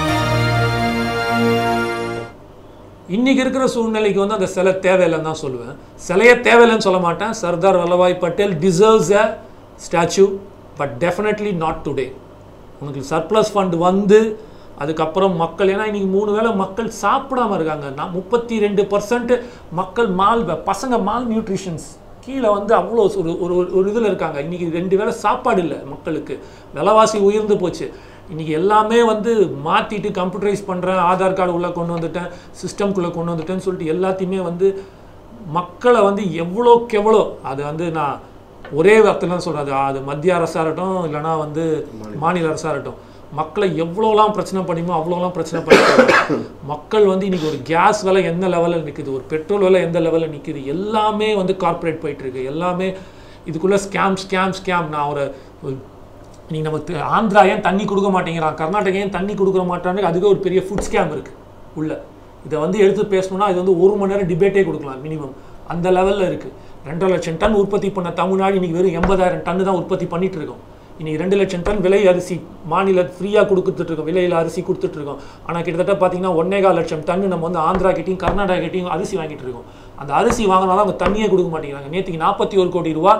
இன்னைக்கு இருக்கிற சூழ்நிலைக்கு வந்து அந்த சிலை தேவையில்லைன்னு தான் சொல்லுவேன் சிலையே தேவையில்லைன்னு சொல்ல மாட்டேன் Sardar Vallabhbhai Patel deserves a statue but definitely not today உனக்கு சர்ப்ளஸ் ஃபண்ட் வந்து அதுக்கப்புறம் மக்கள் ஏன்னா இன்னைக்கு மூணு வேளை மக்கள் சாப்பிடாம இருக்காங்க நான் முப்பத்தி ரெண்டு பர்சன்ட் மக்கள் மால் பசங்க மால் நியூட்ரிஷன்ஸ் கீழே வந்து அவ்வளோ ஒரு ஒரு ஒரு இதில் இருக்காங்க இன்னைக்கு ரெண்டு வேளை சாப்பாடு இல்லை மக்களுக்கு விலைவாசி உயர்ந்து போச்சு இன்னைக்கு எல்லாமே வந்து மாற்றிட்டு கம்ப்யூட்டரைஸ் பண்ணுறேன் ஆதார் கார்டு உள்ளே கொண்டு வந்துட்டேன் சிஸ்டம்குள்ளே கொண்டு வந்துட்டேன்னு சொல்லிட்டு எல்லாத்தையுமே வந்து மக்களை வந்து எவ்வளோக்கு எவ்வளோ அது வந்து நான் ஒரே வார்த்தை தான் சொல்கிறது அது மத்திய அரசாக இருக்கட்டும் இல்லைனா வந்து மாநில அரசாக இருக்கட்டும் மக்களை எவ்வளோலாம் பிரச்சனை பண்ணிமோ அவ்வளோலாம் பிரச்சனை பண்ணி மக்கள் வந்து இன்னைக்கு ஒரு கேஸ் விலை எந்த லெவலில் நிற்குது ஒரு பெட்ரோல் விலை எந்த லெவலில் நிற்குது எல்லாமே வந்து கார்ப்பரேட் போயிட்டு இருக்கு எல்லாமே இதுக்குள்ளே ஸ்கேம் ஸ்கேம் ஸ்கேம் நான் ஒரு ஒரு நீ நம்ம தி- ஆந்திரா ஏன் தண்ணி கொடுக்க மாட்டேங்கிறான் கர்நாடகா ஏன் தண்ணி கொடுக்க மாட்டான்னு அதுக்கு ஒரு பெரிய ஃபுட் ஸ்கேம் இருக்குது உள்ள இதை வந்து எடுத்து பேசணும்னா இது வந்து ஒரு மணி நேரம் டிபேட்டே கொடுக்கலாம் மினிமம் அந்த லெவலில் இருக்குது ரெண்டரை லட்சம் டன் உற்பத்தி பண்ண தமிழ்நாடு இன்னைக்கு வெறும் எண்பதாயிரம் டன்னு தான் உற்பத்தி பண்ணிட்டு இருக்கோம் இன்னைக்கு ரெண்டு லட்சம் டன் விலை அரிசி மாநில ஃப்ரீயாக கொடுத்துட்டு இருக்கோம் விலையில் அரிசி கொடுத்துட்டு இருக்கோம் ஆனால் கிட்டத்தட்ட பார்த்தீங்கன்னா ஒன்னேகால் லட்சம் டன் நம்ம வந்து ஆந்திரா கிட்டையும் கர்நாடகா கிட்டையும் அரிசி வாங்கிட்டு இருக்கோம் அந்த அரிசி வாங்கினாலும் அவங்க தண்ணியே கொடுக்க மாட்டேங்கிறாங்க நேற்றுக்கு நாற்பத்தி ஒரு கோடி ரூபா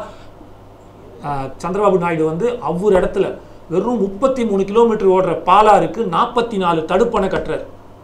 ஆஹ் சந்திரபாபு நாயுடு வந்து அவ்வொரு இடத்துல வெறும் முப்பத்தி மூணு கிலோமீட்டர் ஓடுற பாலாருக்கு நாற்பத்தி நாலு தடுப்பணை கட்டுறாரு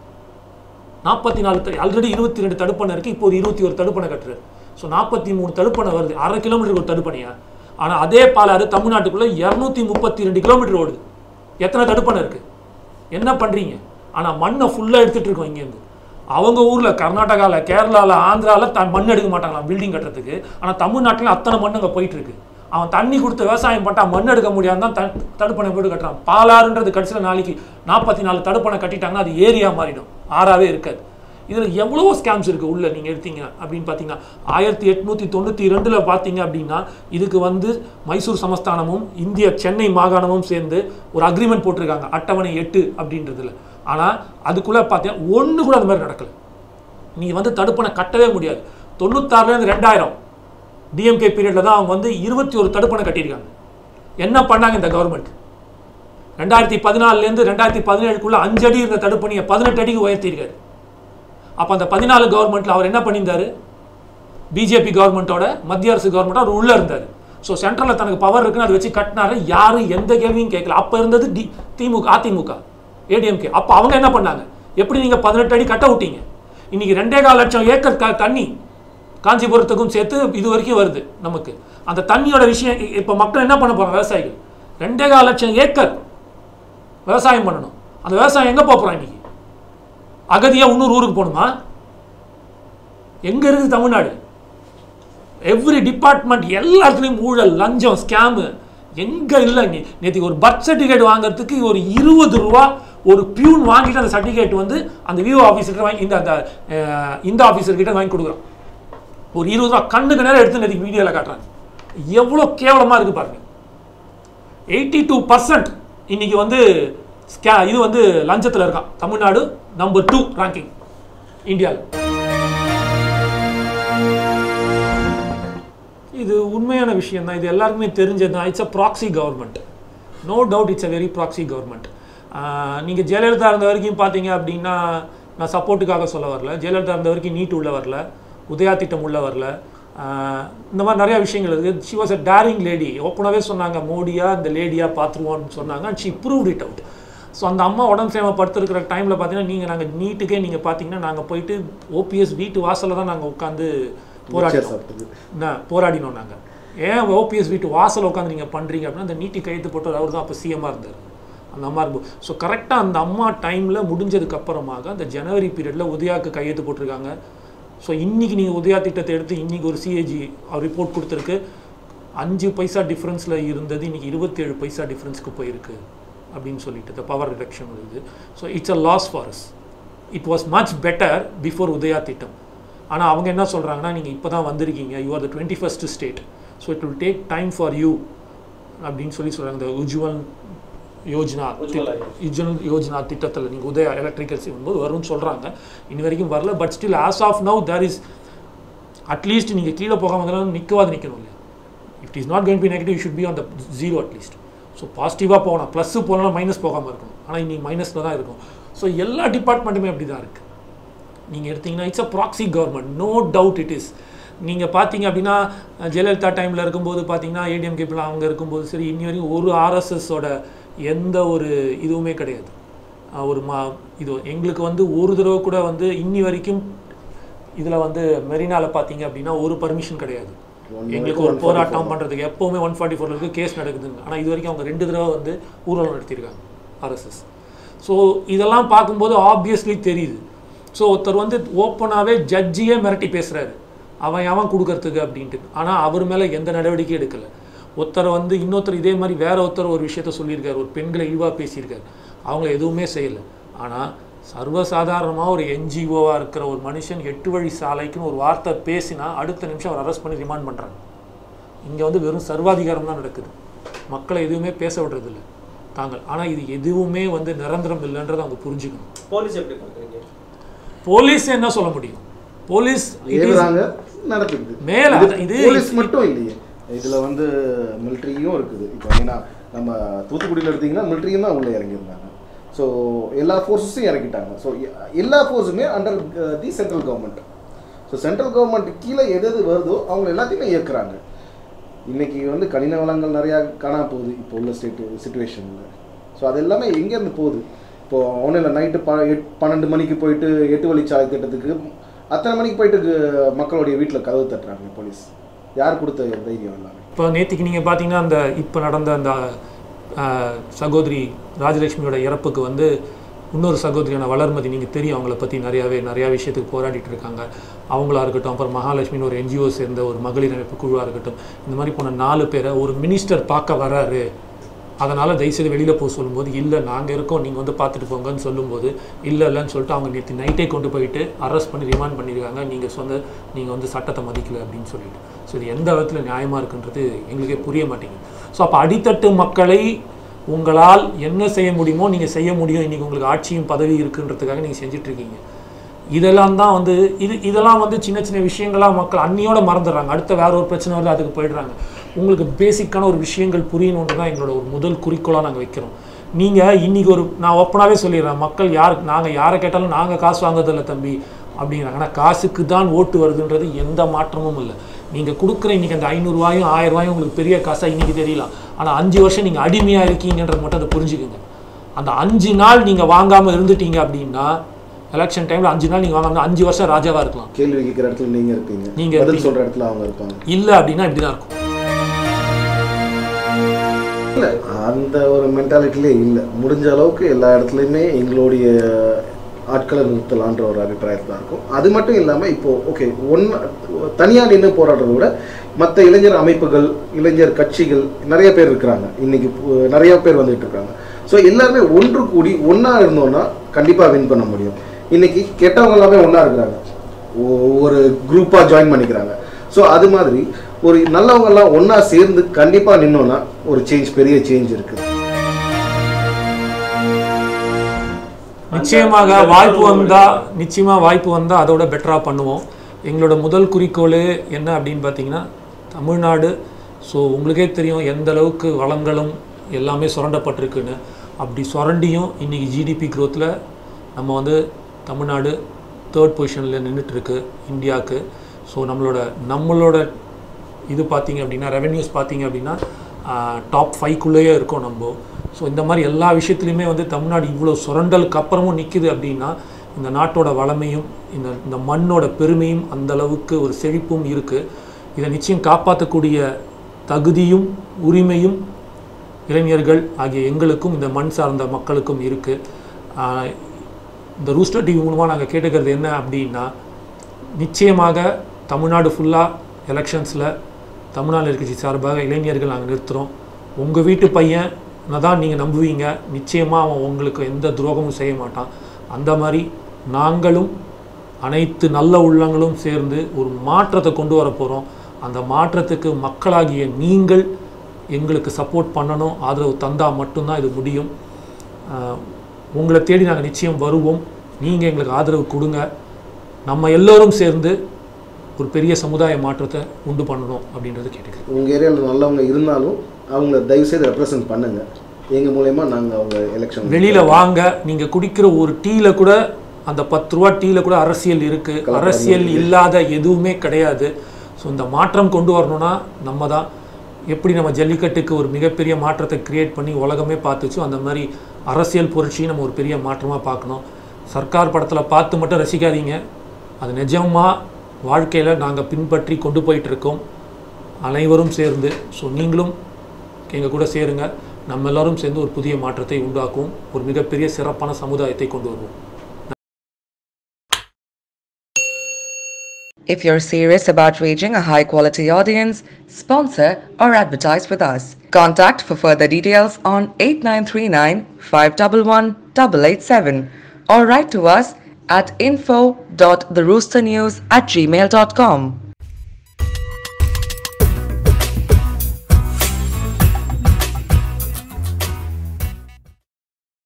நாற்பத்தி நாலு ஆல்ரெடி இருபத்தி ரெண்டு தடுப்பணை இருக்குது இப்போ ஒரு இருபத்தி ஒரு தடுப்பணை கட்டுறாரு ஸோ நாற்பத்தி மூணு தடுப்பணை வருது அரை கிலோமீட்டருக்கு ஒரு தடுப்பணையா ஆனால் அதே பாலாறு தமிழ்நாட்டுக்குள்ளே இரநூத்தி முப்பத்தி ரெண்டு கிலோமீட்டர் ஓடுது எத்தனை தடுப்பணை இருக்குது என்ன பண்ணுறீங்க ஆனால் மண்ணை ஃபுல்லாக எடுத்துகிட்டு இருக்கோம் இங்கேருந்து அவங்க ஊரில் கர்நாடகாவில் கேரளாவில் ஆந்திராவில் த மண் எடுக்க மாட்டாங்களாம் பில்டிங் கட்டுறதுக்கு ஆனால் தமிழ்நாட்டில் அத்தனை மண் அங்கே போயிட்டு இருக்கு அவன் தண்ணி கொடுத்து விவசாயம் பண்ணா மண் எடுக்க முடியாம தான் த- தடுப்பணை போட்டு கட்டுறான் பாலாறுன்றது கடைசியில் நாளைக்கு நாற்பத்தி நாலு தடுப்பணை கட்டிட்டாங்கன்னா அது ஏரியா மாறிடும் ஆறாவே இருக்காது இதில் எவ்வளவோ ஸ்கேம்ஸ் இருக்குது உள்ள நீங்கள் எடுத்தீங்க அப்படின்னு பார்த்தீங்கன்னா ஆயிரத்தி எட்நூற்றி தொண்ணூற்றி ரெண்டில் பார்த்தீங்க அப்படின்னா இதுக்கு வந்து மைசூர் சமஸ்தானமும் இந்திய சென்னை மாகாணமும் சேர்ந்து ஒரு அக்ரிமெண்ட் போட்டிருக்காங்க அட்டவணை எட்டு அப்படின்றதுல ஆனால் அதுக்குள்ளே பார்த்தீங்கன்னா ஒன்று கூட அந்த மாதிரி நடக்கல நீ வந்து தடுப்பணை கட்டவே முடியாது தொண்ணூத்தாறுலேருந்து ரெண்டாயிரம் டிஎம்கே பீரியடில் தான் அவங்க வந்து இருபத்தி ஒரு தடுப்பணை கட்டியிருக்காங்க என்ன பண்ணாங்க இந்த கவர்மெண்ட் ரெண்டாயிரத்தி பதினாலுலேருந்து ரெண்டாயிரத்தி பதினேழுக்குள்ளே அஞ்சு அடி இருந்த தடுப்பணையை பதினெட்டு அடிக்கு உயர்த்தியிருக்காரு அப்போ அந்த பதினாலு கவர்மெண்ட்டில் அவர் என்ன பண்ணியிருந்தாரு பிஜேபி கவர்மெண்ட்டோட மத்திய அரசு கவர்மெண்ட் அவர் உள்ளே இருந்தார் ஸோ சென்ட்ரலில் தனக்கு பவர் இருக்குன்னு அதை வச்சு கட்டினாரு யாரும் எந்த கேள்வியும் கேட்கல அப்போ இருந்தது டி திமுக அதிமுக ஏடிஎம்கே அப்போ அவங்க என்ன பண்ணாங்க எப்படி நீங்கள் பதினெட்டு அடி கட்ட விட்டீங்க இன்னைக்கு ரெண்டே கால் லட்சம் ஏக்கர் க தண்ணி காஞ்சிபுரத்துக்கும் சேர்த்து இது வரைக்கும் வருது நமக்கு அந்த தண்ணியோட விஷயம் இ- இப்போ மக்கள் என்ன பண்ண போகிறாங்க விவசாயிகள் ரெண்டே கால் லட்சம் ஏக்கர் விவசாயம் பண்ணணும் அந்த விவசாயம் எங்கே போகிறோம் இன்னைக்கு அகதியா இன்னொரு ஊருக்கு போகணுமா எங்க இருக்குது தமிழ்நாடு எவ்ரி டிபார்ட்மெண்ட் எல்லா இடத்துலையும் ஊழல் லஞ்சம் ஸ்கேமு எங்க இல்லை நீ நேற்றுக்கு ஒரு பர்த் சர்டிஃபிகேட் வாங்குறதுக்கு ஒரு இருபது ரூபா ஒரு பியூன் வாங்கிட்டு அந்த சர்டிஃபிகேட் வந்து அந்த விஓ ஆஃபீஸர்கிட்ட வாங்கி இந்த அந்த அஹ், இந்த ஆஃபீஸர்கிட்ட வாங்கி கொடுக்குறோம் ஒரு இருபது ரூபா கண்ணுக்கு நேரம் எடுத்து நேற்று வீடியோவில் காட்டுறாங்க எவ்வளோ கேவலமாக இருக்குது பாருங்க எயிட்டி டூ பர்சன்ட் இன்னைக்கு வந்து ஸ்கே இது வந்து லஞ்சத்தில் இருக்கான் தமிழ்நாடு நம்பர் டூ ரேங்கிங் இந்தியாவில் இது உண்மையான விஷயம் தான் இது எல்லாருக்குமே தெரிஞ்சது தான் it's a proxy government no doubt it's a very proxy government நீங்கள் ஜெயலலிதா இருந்த வரைக்கும் பார்த்தீங்க அப்படின்னா நான் சப்போர்ட்டுக்காக சொல்ல வரல ஜெயலலிதா இருந்த வரைக்கும் நீட் உள்ள வரல உதயா திட்டம் உள்ள வரல ஆஹ் இந்த மாதிரி நிறைய விஷயங்கள் இருக்குது she was a daring lady ஓப்பனாகவே சொன்னாங்க மோடியா இந்த லேடியா பார்த்துருவோம்னு சொன்னாங்க and she proved it out so அந்த அம்மா உடம்பு சேவை படுத்துருக்கிற டைமில் பார்த்தீங்கன்னா நீங்கள் நாங்கள் நீட்டுக்கே நீங்கள் பார்த்தீங்கன்னா நாங்கள் போயிட்டு ஓபிஎஸ் வீட்டு வாசலில் தான் நாங்கள் உட்காந்து போராடினோம் சாப்பிட்டது என்ன போராடினோம் நாங்கள் ஏன் ஓபிஎஸ் வீட்டு வாசல் உட்காந்து நீங்கள் பண்ணுறீங்க அப்படின்னா அந்த நீட்டி கையெழுத்து போட்டவர் அவர் தான் அப்போ சிஎம்மாக இருந்தார் அந்த அம்மா இருக்கும் ஸோ கரெக்டாக அந்த அம்மா டைமில் முடிஞ்சதுக்கு அப்புறமாக அந்த ஜனவரி பீரியடில் உதயாக்கு கையெழுத்து போட்டிருக்காங்க ஸோ இன்னைக்கு நீங்கள் உதயா திட்டத்தை எடுத்து இன்னைக்கு ஒரு சிஏஜி அவர் ரிப்போர்ட் கொடுத்துருக்கு அஞ்சு பைசா டிஃப்ரென்ஸில் இருந்தது இன்னைக்கு இருபத்தேழு பைசா டிஃப்ரென்ஸ்க்கு போயிருக்கு அப்படின்னு சொல்லிட்டு இந்த பவர் ரிடக்ஷன் இது so it's a loss for us it was much better before Udaya திட்டம் ஆனால் அவங்க என்ன சொல்கிறாங்கன்னா நீங்கள் இப்போ தான் வந்திருக்கீங்க you are the twenty first state so it will take time for you அப்படின்னு சொல்லி சொல்கிறாங்க இந்த உஜ்வல் யோஜனா உஜ்வலா உஜ்வல் யோஜனா திட்டத்தில் நீங்கள் உதயா எலக்ட்ரிக்கல்ஸ் போது வரும்னு சொல்கிறாங்க இன்னி வரைக்கும் வரல but still as of now there is at least நீங்கள் கீழே போகாம இருந்தாலும் நிற்கவாது நிற்கணும் இல்லையா it is not goin be negative should be on the zero at least so பாசிட்டிவாக போகலாம் ப்ளஸ்ஸு போகலாம் மைனஸ் போகாமல் இருக்கணும் ஆனால் இன்னைக்கு மைனஸில் தான் இருக்கும் ஸோ எல்லா டிபார்ட்மெண்ட்டுமே அப்படி தான் இருக்குது நீங்கள் எடுத்தீங்கன்னா it's a proxy government no doubt it is நீங்கள் பார்த்தீங்க அப்படின்னா அஹ், ஜெயலலிதா டைமில் இருக்கும்போது பார்த்தீங்கன்னா ஏடிஎம் கேபிள் அவங்க இருக்கும்போது சரி இன்னி வரைக்கும் ஒரு ஆர்எஸ்எஸோட எந்த ஒரு இதுவுமே கிடையாது அஹ், ஒரு மா இது எங்களுக்கு வந்து ஒரு தடவை கூட வந்து இன்னி வரைக்கும் இதில் வந்து மெரினாவில் பார்த்தீங்க அப்படின்னா ஒரு பர்மிஷன் கிடையாது எங்களுக்கு ஒரு போராட்டம் பண்ணுறதுக்கு எப்போவுமே ஒன் ஃபார்ட்டி ஃபோரில் இருக்குது கேஸ் நடக்குதுங்க ஆனால் இது வரைக்கும் அவங்க ரெண்டு தடவை வந்து ஊர்வலம் நடத்தியிருக்காங்க ஆர்எஸ்எஸ் ஸோ இதெல்லாம் பார்க்கும்போது ஆப்வியஸ்லி தெரியுது ஸோ ஒருத்தர் வந்து ஓப்பனாகவே ஜட்ஜியே மிரட்டி பேசுகிறாரு அவன் அவன் கொடுக்கறதுக்கு அப்படின்ட்டு ஆனால் அவர் மேலே எந்த நடவடிக்கையும் எடுக்கலை ஒருத்தர் வந்து இன்னொருத்தர் இதே மாதிரி வேற ஒருத்தர் ஒரு விஷயத்த சொல்லியிருக்காரு ஒரு பெண்களை இழிவாக பேசியிருக்காரு அவங்க எதுவுமே செய்யலை ஆனால் சர்வசாதாரணமாக ஒரு என்ஜிஓவாக இருக்கிற ஒரு மனுஷன் எட்டு வழி சாலைக்குன்னு ஒரு வார்த்தை பேசினா அடுத்த நிமிஷம் அவர் அரெஸ்ட் பண்ணி ரிமாண்ட் பண்ணுறாங்க இங்கே வந்து வெறும் சர்வாதிகாரம் தான் நடக்குது மக்களை எதுவுமே பேச விடுறதில்ல தாங்கள் ஆனால் இது எதுவுமே வந்து நிரந்தரம் இல்லைன்றதை அவங்க புரிஞ்சுக்கணும் போலீஸ் எப்படி பண்றீங்க போலீஸ் என்ன சொல்ல முடியும் போலீஸ் it is- ஏவுறாங்க நடக்குது மேல இது அது- இது- போலீஸ் மட்டும் இல்லையே இதுல வந்து மிலிட்ரியும் இருக்குது இப்போ ஏன்னா நம்ம தூத்துக்குடியில் எடுத்தீங்கன்னா மிலிட்ரியும் தான் உள்ளே இறங்கியிருந்தாங்க ஸோ எல்லா ஃபோர்ஸஸையும் இறக்கிட்டாங்க ஸோ எல்லா ஃபோர்ஸுமே under the central government so central government கீழே எது எது வருதோ அவங்க எல்லாத்தையுமே இயக்குறாங்க இன்னைக்கு வந்து கனிம வளங்கள் நிறையா காணாம போகுது இப்போ உள்ள ஸ்டேட் சுச்சுவேஷனில் ஸோ அது எல்லாமே எங்கேருந்து போகுது இப்போ ஒன்றும் இல்லை நைட்டு ப எட் பன்னெண்டு மணிக்கு போயிட்டு எட்டு வழிச்சாலை திட்டத்துக்கு அத்தனை மணிக்கு போயிட்டு கு- மக்களுடைய வீட்டில் கதவு தட்டுறாங்க போலீஸ் யார் கொடுத்த தைரியம் எல்லாமே இப்போ நேற்றுக்கு நீங்கள் பார்த்தீங்கன்னா அந்த இப்போ நடந்த அந்த அஹ், சகோதரி ராஜலட்சுமியோட இறப்புக்கு வந்து இன்னொரு சகோதரியான வளர்மதி நீங்கள் தெரியும் அவங்கள பற்றி நிறையாவே நிறையா விஷயத்துக்கு போராடிட்டு இருக்காங்க அவங்களா இருக்கட்டும் அப்புறம் மகாலட்சுமின்னு ஒரு என்ஜிஓ சேர்ந்த ஒரு மகளிர் அமைப்பு குழுவாக இருக்கட்டும் இந்த மாதிரி போன நாலு பேரை ஒரு மினிஸ்டர் பார்க்க வராரு அதனால் தயவுசெய்து வெளியில் போக சொல்லும்போது இல்லை நாங்கள் இருக்கோம் நீங்கள் வந்து பார்த்துட்டு போங்கன்னு சொல்லும்போது இல்லை இல்லைன்னு சொல்லிட்டு அவங்க நேற்று நைட்டே கொண்டு போயிட்டு அரெஸ்ட் பண்ணி ரிமாண்ட் பண்ணியிருக்காங்க நீங்கள் சொந்த நீங்கள் வந்து சட்டத்தை மதிக்கல அப்படின்னு சொல்லிட்டு ஸோ இது எந்த விதத்தில் நியாயமாக இருக்குன்றது எங்களுக்கே புரிய மாட்டேங்குது ஸோ அப்போ அடித்தட்டு மக்களை உங்களால் என்ன செய்ய முடியுமோ நீங்கள் செய்ய முடியும் இன்றைக்கி உங்களுக்கு ஆட்சியும் பதவி இருக்குன்றதுக்காக நீங்கள் செஞ்சிட்ருக்கீங்க இதெல்லாம் தான் வந்து இது இதெல்லாம் வந்து சின்ன சின்ன விஷயங்களாக மக்கள் அன்னியோட மறந்துடுறாங்க அடுத்த வேற ஒரு பிரச்சனை வருது அதுக்கு போயிடுறாங்க உங்களுக்கு பேசிக்கான ஒரு விஷயங்கள் புரியணுன்றது தான் எங்களோட ஒரு முதல் குறிக்கோளாக நாங்கள் வைக்கிறோம் நீங்கள் இன்னைக்கு ஒரு நான் ஓப்பனாகவே சொல்லிடுறேன் மக்கள் யார் நாங்கள் யாரை கேட்டாலும் நாங்கள் காசு வாங்குறதில்ல தம்பி அப்படிங்கிறாங்க ஆனால் காசுக்கு தான் ஓட்டு வருதுன்றது எந்த மாற்றமும் இல்லை நீங்கள் கொடுக்குற இன்னைக்கு அந்த ஐநூறுரூவாயும் ஆயிரம் ரூபாயும் உங்களுக்கு பெரிய காசாக இன்னைக்கு தெரியலாம் ஆனால் அஞ்சு வருஷம் நீங்கள் அடிமையாக இருக்கீங்கன்றது மட்டும் அதை புரிஞ்சுக்குங்க அந்த அஞ்சு நாள் நீங்கள் வாங்காமல் இருந்துட்டீங்க அப்படின்னா எலெக்ஷன் டைமில் அஞ்சு நாள் நீங்கள் வாங்காம அஞ்சு வருஷம் ராஜாவாக இருக்கலாம் கேள்வி கேட்குற இடத்துல நீங்கள் இருப்பீங்க நீங்க பதில் இருப்பீங்க. சொல்கிற இடத்துல அவங்க இருப்பாங்க இல்லை அப்படின்னா இப்படி தான் இருக்கும் இல்லை அந்த ஒரு மென்டாலிட்டிலே இல்லை முடிஞ்ச அளவுக்கு எல்லா இடத்துலையுமே எங்களுடைய ஆட்களை நிறுத்தலான்ற ஒரு அபிப்பிராயத்தில் தான் இருக்கும் அது மட்டும் இல்லாமல் இப்போ ஓகே ஒன் தனியாக நின்று போராடுறத விட மற்ற இளைஞர் அமைப்புகள் இளைஞர் கட்சிகள் நிறைய பேர் இருக்கிறாங்க இன்னைக்கு பு- நிறைய பேர் வந்துட்டு இருக்காங்க ஸோ எல்லாருமே ஒன்று கூடி ஒன்றா இருந்தோம்னா கண்டிப்பாக வின் பண்ண முடியும் இன்னைக்கு கெட்டவங்க எல்லாமே ஒன்றா இருக்கிறாங்க ஒ- ஒரு குரூப்பாக ஜாயின் பண்ணிக்கிறாங்க ஸோ அது மாதிரி ஒரு நல்லவங்கெல்லாம் ஒன்றா சேர்ந்து கண்டிப்பாக நின்னோன்னா ஒரு சேஞ்ச் பெரிய சேஞ்ச் இருக்குது நிச்சயமாக வாய்ப்பு வந்தா நிச்சயமா வாய்ப்பு வந்தா அதோட பெட்டரா பண்ணுவோம் எங்களோட முதல் குறிக்கோள் என்ன அப்படின்னு பார்த்தீங்கன்னா தமிழ்நாடு ஸோ உங்களுக்கே தெரியும் எந்த அளவுக்கு வளங்களும் எல்லாமே சுரண்டப்பட்டிருக்குன்னு அப்படி சுரண்டியும் இன்னைக்கு ஜிடிபி growthல நம்ம வந்து தமிழ்நாடு தேர்ட் பொசிஷனில் நின்றுட்டு இருக்கு இந்தியாவுக்கு ஸோ நம்மளோட நம்மளோட இது பார்த்தீங்க அப்படின்னா ரெவென்யூஸ் பார்த்தீங்க அப்படின்னா டாப் ஃபைவ்க்குள்ளேயே இருக்கோம் நம்ம ஸோ இந்த மாதிரி எல்லா விஷயத்துலையுமே வந்து தமிழ்நாடு இவ்வளோ சுரண்டலுக்கு அப்புறமும் நிற்குது அப்படின்னா இந்த நாட்டோட வளமையும் இந்த இந்த மண்ணோட பெருமையும் அந்த அளவுக்கு ஒரு செழிப்பும் இருக்குது இதை நிச்சயம் காப்பாற்றக்கூடிய தகுதியும் உரிமையும் இளைஞர்கள் ஆகிய எங்களுக்கும் இந்த மண் சார்ந்த மக்களுக்கும் இருக்குது இந்த ரூஸ்டர் டிவி மூலமாக நாங்கள் கேட்டுக்கிறது என்ன அப்படின்னா நிச்சயமாக தமிழ்நாடு ஃபுல்லாக எலெக்ஷன்ஸில் தமிழ்நாடு எதிர்க்கட்சி சார்பாக இளைஞர்கள் நாங்கள் நிறுத்துகிறோம் உங்கள் வீட்டு பையன் தான் நீங்கள் நம்புவீங்க நிச்சயமாக அவன் உங்களுக்கு எந்த துரோகமும் செய்ய மாட்டான் அந்த மாதிரி நாங்களும் அனைத்து நல்ல உள்ளங்களும் சேர்ந்து ஒரு மாற்றத்தை கொண்டு வர போகிறோம் அந்த மாற்றத்துக்கு மக்களாகிய நீங்கள் எங்களுக்கு சப்போர்ட் பண்ணணும் ஆதரவு தந்தால் மட்டும்தான் இது முடியும் ஆஹ் உங்களை தேடி நாங்கள் நிச்சயம் வருவோம் நீங்கள் எங்களுக்கு ஆதரவு கொடுங்க நம்ம எல்லோரும் சேர்ந்து ஒரு பெரிய சமுதாய மாற்றத்தை உண்டு பண்ணணும் அப்படின்றத கேட்டுக்கிறேன் உங்கள் ஏரியாவில் நல்லவங்க இருந்தாலும் அவங்கள தயவுசெய்து ரெப்ரசன்ட் பண்ணுங்கள் எங்கள் மூலயமா நாங்கள் அவங்க எலெக்ஷன் வெளியில வாங்க நீங்க குடிக்கிற ஒரு டீல கூட அந்த பத்து ரூபா டீல கூட அரசியல் இருக்கு அரசியல் இல்லாத எதுவுமே கிடையாது ஸோ இந்த மாற்றம் கொண்டு வரணும்னா நம்ம தான் எப்படி நம்ம ஜல்லிக்கட்டுக்கு ஒரு மிகப்பெரிய மாற்றத்தை கிரியேட் பண்ணி உலகமே பார்த்துச்சோ அந்த மாதிரி அரசியல் புரட்சியை நம்ம ஒரு பெரிய மாற்றமாக பார்க்கணும் சர்க்கார் படத்தில் பார்த்து மட்டும் ரசிக்காதீங்க அது நிஜமா வாழ்க்கையில் நாங்கள் பின்பற்றி கொண்டு போயிட்டு இருக்கோம் அனைவரும் சேர்ந்து ஸோ நீங்களும் எங்கள் கூட சேருங்க நம்ம எல்லாரும் சேர்ந்து ஒரு புதிய மாற்றத்தை உண்டாக்குவோம் ஒரு மிகப்பெரிய சிறப்பான சமுதாயத்தை கொண்டு வருவோம் If you're serious about reaching a high quality audience, sponsor or advertise with us. Contact for further details on 8939 511 887 or write to us at info.theroosternews at gmail.com.